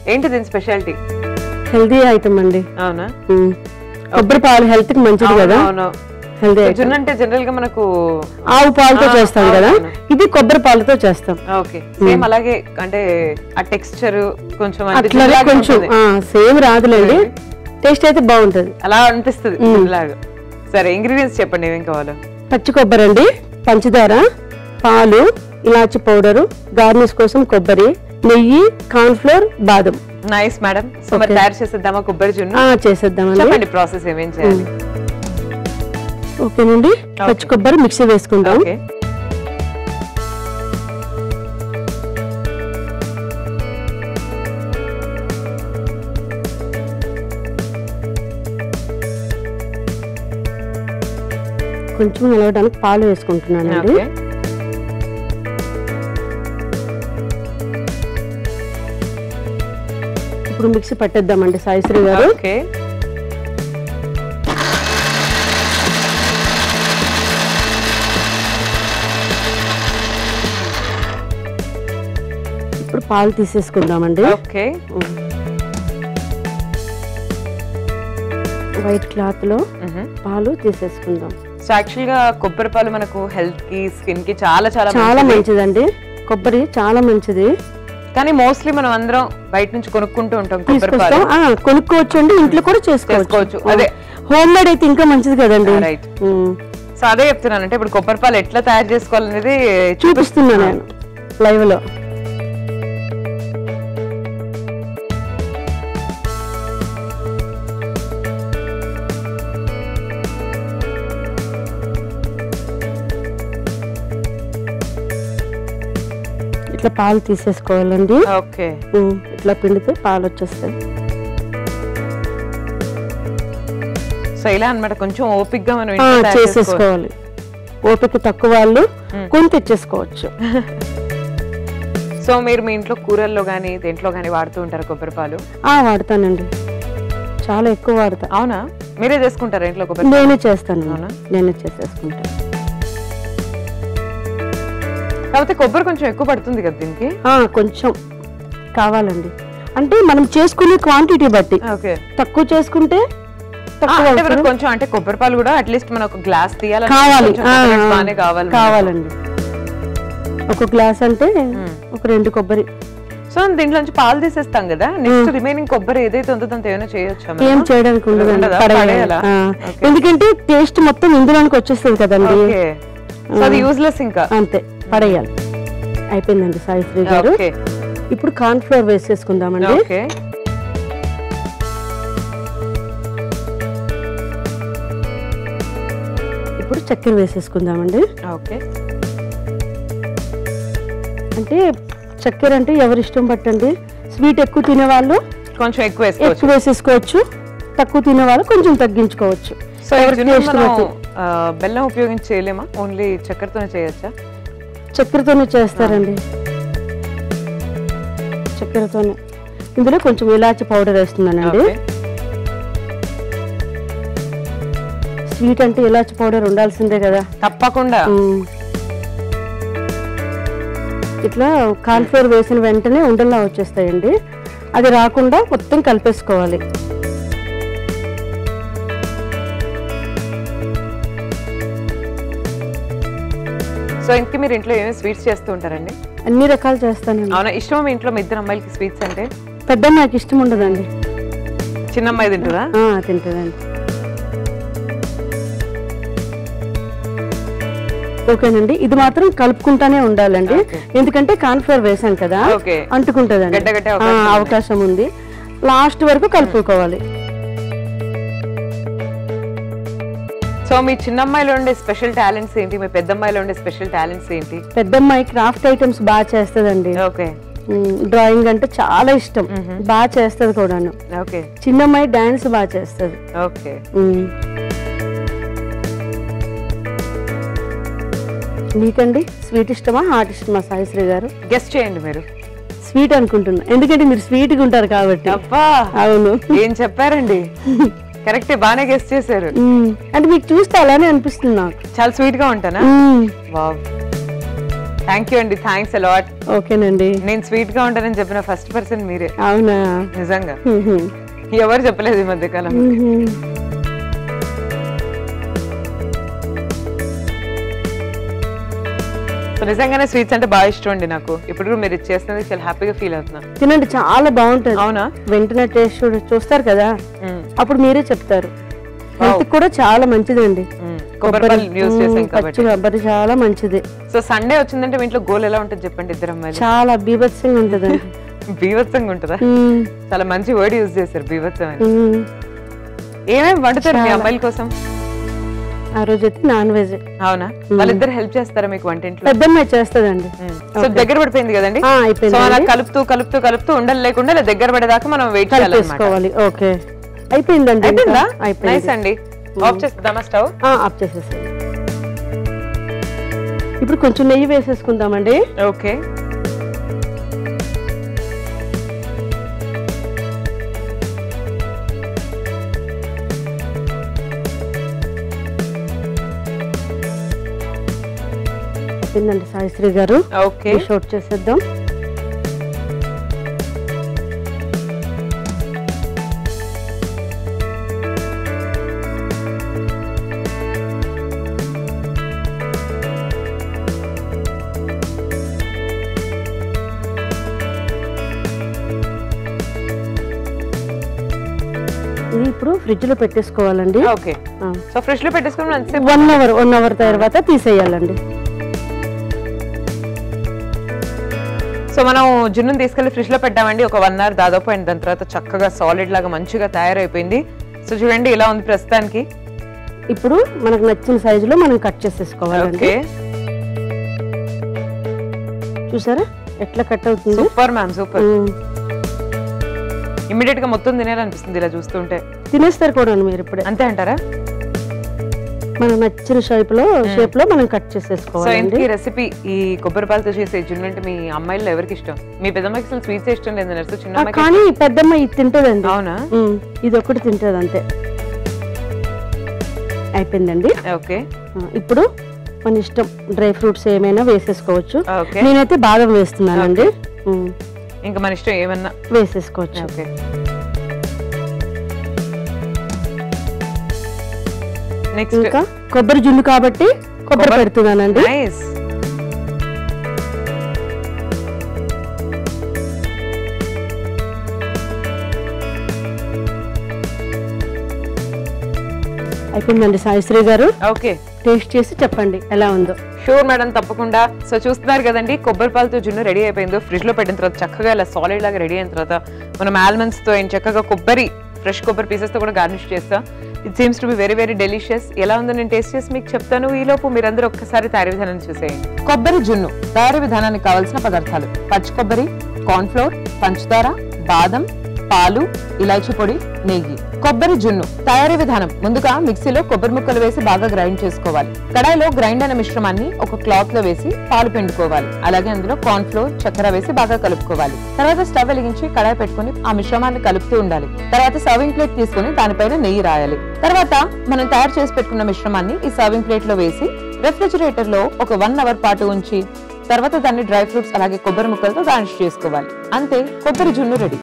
ఏంటి దీని speciality healthy item అండి అవునా ఉమ్. కొబ్బరి పాలు హెల్త్ కి మంచిది అవును, కదా అవును హెల్దీ జున్ను అంటే జనరల్ గా మనకు ఆవు పాలతో ఆ, చేస్తాం కదా అవును. ఇది కొబ్బరి పాలతో చేస్తాం ఓకే సేమ్ అలాగే అంటే ఆ టెక్స్చర్ కొంచెం అంటే అట్లానే జున్నులాగా కొంచెం ఉంటుంది. సేమ్ రాదులేండి టేస్ట్ అయితే బాగుంటది అలా అనిపిస్తుంది లాగా సరే ఇంగ్రీడియంట్స్ చెప్పండి ఏమేం కావాలో పచ్చి కొబ్బరి అండి పంచదార పాలు ఇలాచి పౌడరు గార్నిష్ కోసం కొబ్బరి నెయ్యి కార్న్ఫ్లోర్ బాదం నైస్ మేడం సో మరి తయారు చేసేద్దామా కొబ్బరి జున్ను ఆ, చేసేద్దామండి చెప్పండి ప్రాసెస్ ఏమేం చేయాలి ఓకేనండి పచ్చి కొబ్బరి మిక్సీ వేసుకుందాం ఓకే కొంచెం నిలవడానికి పాలు వేసుకుంటున్నానండి ఓకే ఇప్పుడు మిక్సీ పట్టేద్దామండి సాయిశ్రీ గారు ఓకే ఇప్పుడు పాలు తీసేసుకుందామండి ఓకే వైట్ క్లాత్ లో పాలు తీసేసుకుందాం సో యాక్చువల్ గా కొబ్బరి పాలు మనకు హెల్త్ కి స్కిన్ కి చాలా చాలా చాలా మంచిది. మంచిదండి కొబ్బరి చాలా మంచిది కానీ మోస్ట్లీ మనం అందరం బయట నుంచి కొనుక్కుంటూ ఉంటాం కొబ్బరి తీసుకొస్తాం పాలు ఆ, కొనుక్కోవచ్చు అండి ఇంట్లో కూడా చేసుకోవచ్చు చేసుకోవచ్చు. అదే. హోమ్ మేడ్ అయితే ఇంకా మంచిది కదండి రైట్ ఉమ్. సో అదే చెప్తున్నాను అంటే ఇప్పుడు కొబ్బరి పాలు ఎట్లా తయారు చేసుకోవాలనేది చూపిస్తున్నా నేను లైవ్ లో ఇట్లా పాలు తీసేసుకోవాలండి ఓకే ఉమ్, ఇట్లా పిండితే పాలు వచ్చేస్తాయి సో ఇలా అన్నమాట కొంచెం ఓపిక్ గా మనం ఆ, ఇంట్లో తయారు చేసుకోవాలి చేసేసుకోవాలి ఓపిక తక్కువ వాళ్ళు కొని తెచ్చేసుకోవచ్చు సో మీరు మీ ఇంట్లో కూరల్లో గానీ దేంట్లో గానీ వాడుతూ ఉంటారు కొబ్బరి పాలు ఆ వాడతానండి చాలా ఎక్కువ వాడతా అవునా మీరే చేసుకుంటారా ఇంట్లో కొబ్బరి నేనే చేస్తాను అవునా? నేనే చేసేసుకుంటాను కాకపోతే కొబ్బరి కొంచెం ఎక్కువ పడుతుంది కదా దీనికి ఆ, కొంచెం కావాలండి అంటే మనం చేసుకునే క్వాంటిటీ బట్టి ఓకే తక్కువ చేసుకుంటే తక్కువ అంటే అవసరం. మనకు కొంచెం అంటే కొబ్బరి పాలు కూడా అట్లీస్ట్ మనం ఒక గ్లాస్ తీయాలి కావాలి ఆ, బాగానే కావాలి కావాలండి ఒక గ్లాస్ అంటే ఒక రెండు కొబ్బరి సో దీంట్లో నుంచి పాలు తీసేస్తాం కదా నెక్స్ట్ రిమైనింగ్ కొబ్బరి ఏదైతే ఉందో దాంతో ఏమైనా చేయొచ్చా మనం? ఏం చేయడానికి ఉండదండి ఉండదా? పడేయాలి. పడేయాలా? ఆ. Okay. ఎందుకంటే టేస్ట్ మొత్తం ఇందులోనికి వచ్చేస్తుంది కదండి ఓకే సో అది యూజ్లెస్ ఇంకా అంతే పడేయాలి అయిపోయిందండి సాయిశ్రీ గారు ఓకే ఇప్పుడు కార్న్ ఫ్లోర్ వేసేసుకుందామండి ఓకే ఇప్పుడు చక్కెర వేసేసుకుందామండి ఓకే అంటే చక్కెర అంటే ఎవరి ఇష్టం పట్టండి స్వీట్ ఎక్కువ తినేవాళ్ళు కొంచెం ఎక్కువ వేసుకోవచ్చు ఎక్కువ వేసేసుకోవచ్చు తక్కువ తినేవాళ్ళు కొంచెం తగ్గించుకోవచ్చు సో ఎవరి taste మనం బట్టి. ఆ, బెల్లం ఉపయోగించి చేయలేమా ఓన్లీ చక్కెరతోనే చేయొచ్చా చక్కెరతోనే చేస్తారండి చక్కెరతోనే ఇందులో కొంచెం ఇలాచి పౌడర్ వేస్తున్నానండి ఓకే స్వీట్ అంటే ఇలాచి పౌడర్ ఉండాల్సిందే కదా తప్పకుండా ఉమ్. ఇట్లా కార్న్ఫ్లోర్ వేసిన వెంటనే ఉండల్లా వచ్చేస్తాయండి అది రాకుండా మొత్తం కలిపేసుకోవాలి సో ఇంక మీరు ఇంట్లో ఏమేమి స్వీట్స్ చేస్తూ ఉంటారండి అన్ని రకాలు చేస్తానండి అవునా ఇష్టమా మీ ఇంట్లో మీ ఇద్దరు అమ్మాయిలకి స్వీట్స్ అంటే పెద్ద నాకు ఇష్టం ఉండదండి చిన్న అమ్మాయి తింటుందా ఆ, తింటదండి ఓకేనండి ఇది మాత్రం కలుపుకుంటానే ఉండాలండి Okay. ఎందుకంటే కార్న్ఫ్లోర్ వేసాం కదా ఓకే అంటుకుంటదండి గడ్డ గడ్డే ఆ, అవకాశం ఉంది. అవకాశం ఉంది లాస్ట్ వరకు కలుపుకోవాలి సో మీ చిన్న అమ్మాయిలో ఉండే స్పెషల్ టాలెంట్స్ ఏంటి మీ పెద్ద అమ్మాయిలో ఉండే స్పెషల్ టాలెంట్స్ ఏంటి పెద్దమ్మాయి క్రాఫ్ట్ ఐటమ్స్ బాగా చేస్తదండి ఓకే డ్రాయింగ్ అంటే చాలా ఇష్టం బాగా చేస్తది కూడాను ఓకే చిన్నమ్మాయి డాన్స్ బాగా చేస్తది ఓకే ఉమ్. మీకండి స్వీట్ ఇష్టమా హాట్ ఇష్టమా సాయిశ్రీ గారు గెస్ట్ చేయండి మీరు స్వీట్ అనుకుంటున్నా ఎందుకంటే మీరు స్వీట్గా ఉంటారు కాబట్టి అబ్బా అవును ఏం చెప్పారండి కరెక్టే బాగానే గెస్ట్ చేశారు ఉమ్. అంటే మీకు చూస్తే అలానే అనిపిస్తుంది నాకు చాలా స్వీట్ గా ఉంటానా ఉమ్. వావ్ థ్యాంక్ యూ అండి థ్యాంక్స్ అలాట్ ఓకేనండి నేను స్వీట్ గా ఉంటానని చెప్పిన ఫస్ట్ పర్సన్ మీరే అవునా నిజంగా మ్మ్. ఎవరు చెప్పలేదు ఈ మధ్యకాలం మ్మ్. సో నిజంగానే స్వీట్స్ అంటే బాగా ఇష్టం అండి నాకు ఇప్పుడు కూడా మీరు ఇది చేస్తున్నది చాలా హ్యాపీగా ఫీల్ అవుతున్నా తినండి చాలా బాగుంటుంది అవునా వెంటనే టేస్ట్ చూడ- చూస్తారు కదా మ్మ్. అప్పుడు మీరే చెప్తారు హెల్త్ కూడా చాలా మంచిదండి మ్మ్. కొబ్బరి పాలు యూస్ చేసాం మ్మ్, కాబట్టి పచ్చి కొబ్బరి చాలా మంచిది సో సండే వచ్చిందంటే మీ ఇంట్లో గోల్ ఎలా ఉంటుంది చెప్పండి ఇద్దరు అమ్మాయిలు చాలా బీభత్సంగా ఉంటుందండి బీభత్సంగా ఉంటుందా మ్మ్. చాలా మంచి వర్డ్ యూజ్ చేశారు బీభత్సం అని మ్మ్. ఏమేమి వండుతారు మీ అమ్మాయిల కోసం ఆ రోజు అయితే నాన్ వెజ్ అవునా వాళ్ళిద్దరు హెల్ప్ చేస్తారా మీకు వంటింట్లో పెద్దమ్మాయి చేస్తుందండి సో దగ్గర పడిపోయింది కదండి ఆ, సో అయిపోయింది అలా కలుపుతూ కలుపుతూ కలుపుతూ ఉండలు లేకుండా ఇలా దగ్గర పడేదాకా మనం వెయిట్ చేయాలన్నమాట చేసుకోవాలి ఓకే అయిపోయిందండి ఇంకా. అయిపోయిందా అయిపోయింది నైస్ అండి ఆఫ్ చేద్దామా స్టవ్ ఆ, ఆఫ్ చేసేసాను ఇప్పుడు కొంచెం నెయ్యి వేసేసుకుందామండి ఓకే అయిపోయిందండి సాయిశ్రీ గారు ఓకే డిష్ అవుట్ చేసేద్దాం ఇది ఇప్పుడు ఫ్రిడ్జ్ లో పెట్టేసుకోవాలండి ఓకే సో ఫ్రిడ్జ్ లో పెట్టేసుకుని అంతసేపు వన్ అవర్ వన్ అవర్ తర్వాత తీసేయాలండి సో మనం జున్నుని తీసుకెళ్లి ఫ్రిడ్జ్ లో పెట్టామండి ఒక వన్ అవర్ దాదాపు అండ్ దాని తర్వాత చక్కగా సాలిడ్ లాగా మంచిగా తయారైపోయింది సో చూడండి ఇలా ఉంది ప్రస్తుతానికి ఇప్పుడు మనకు నచ్చిన సైజులో మనం కట్ చేసేసుకోవాలండి ఓకే చూసారా ఎట్లా కట్ అవుతుంది super ma'am super um. Immediate గా మొత్తం తినేయాలనిపిస్తుంది ఇలా చూస్తుంటే తినేస్తారు కూడా మీరు ఇప్పుడే అంతే అంటారా మనకు నచ్చిన షేప్ లో షేప్ లో మనం కట్ సో చేసేసుకోవాలండి ఇంతకీ రెసిపీ ఈ కొబ్బరి పాలతో చేసే జున్ను అంటే మీ అమ్మాయిల్లో ఎవరికి ఇష్టం మీ పెద్దమ్మాయికి అసలు స్వీట్స్ ఇష్టం లేదు నర్సు చిన్న ఆ, అమ్మాయికి కానీ పెద్దమ్మ ఇది తింటదండి అవునా ఉమ్, ఇది ఒకటి తింటది అంతే అయిపోయిందండి ఓకే ఆ, ఇప్పుడు మన ఇష్టం డ్రై ఫ్రూట్స్ ఏమైనా వేసేసుకోవచ్చు ఓకే నేనైతే బాదం వేస్తున్నానండి ఉమ్, ఇంకా మన ఇష్టం ఏమన్నా వేసేసుకోవచ్చు ఓకే నెక్స్ట్ ఇంకా కొబ్బరి జున్ను కాబట్టి కొబ్బరి కొబ్బరి- పెడుతున్నానండి నైస్ అయిపోయిందండి సాయిశ్రీ గారు ఓకే టేస్ట్ చేసి చెప్పండి ఎలా ఉందో షూర్ మేడం తప్పకుండా సో చూస్తున్నారు కదండి కొబ్బరి పాలతో జున్ను రెడీ అయిపోయిందో ఫ్రిడ్జ్ లో పెట్టిన తర్వాత చక్కగా ఇలా సాలిడ్ లాగా రెడీ అయిన తర్వాత మనం ఆల్మండ్స్ తో ఏం చక్కగా కొబ్బరి ఫ్రెష్ కొబ్బరి పీసెస్ తో కూడా గార్నిష్ చేస్తాం it seems to be very very delicious ఎలా ఉందో నేను టేస్ట్ చేసి మీకు చెప్తాను ఈ లోపు మీరందరూ ఒక్కసారి తయారీ విధానం చూసేయండి కొబ్బరి జున్ను తయారీ విధానానికి కావాల్సిన పదార్థాలు పచ్చి కొబ్బరి కార్న్ ఫ్లోర్ పంచదార బాదం పాలు ఇలాచీ పొడి నెయ్యి కొబ్బరి జున్ను తయారీ విధానం ముందుగా మిక్సీలో కొబ్బరి ముక్కలు వేసి బాగా గ్రైండ్ చేసుకోవాలి కడాయిలో గ్రైండ్ అయిన మిశ్రమాన్ని ఒక క్లాత్ లో వేసి పాలు పిండుకోవాలి అలాగే అందులో కార్న్ ఫ్లోర్ చక్కెర వేసి బాగా కలుపుకోవాలి తర్వాత స్టవ్ వెలిగించి కడాయి పెట్టుకుని ఆ మిశ్రమాన్ని కలుపుతూ ఉండాలి తర్వాత సర్వింగ్ ప్లేట్ తీసుకుని దానిపైన నెయ్యి రాయాలి తర్వాత మనం తయారు చేసి పెట్టుకున్న మిశ్రమాన్ని ఈ సర్వింగ్ ప్లేట్ లో వేసి రెఫ్రిజిరేటర్ లో ఒక వన్ అవర్ పాటు ఉంచి తర్వాత దాన్ని డ్రై ఫ్రూట్స్ అలాగే కొబ్బరి ముక్కలతో గార్నిష్ చేసుకోవాలి అంతే కొబ్బరి జున్ను రెడీ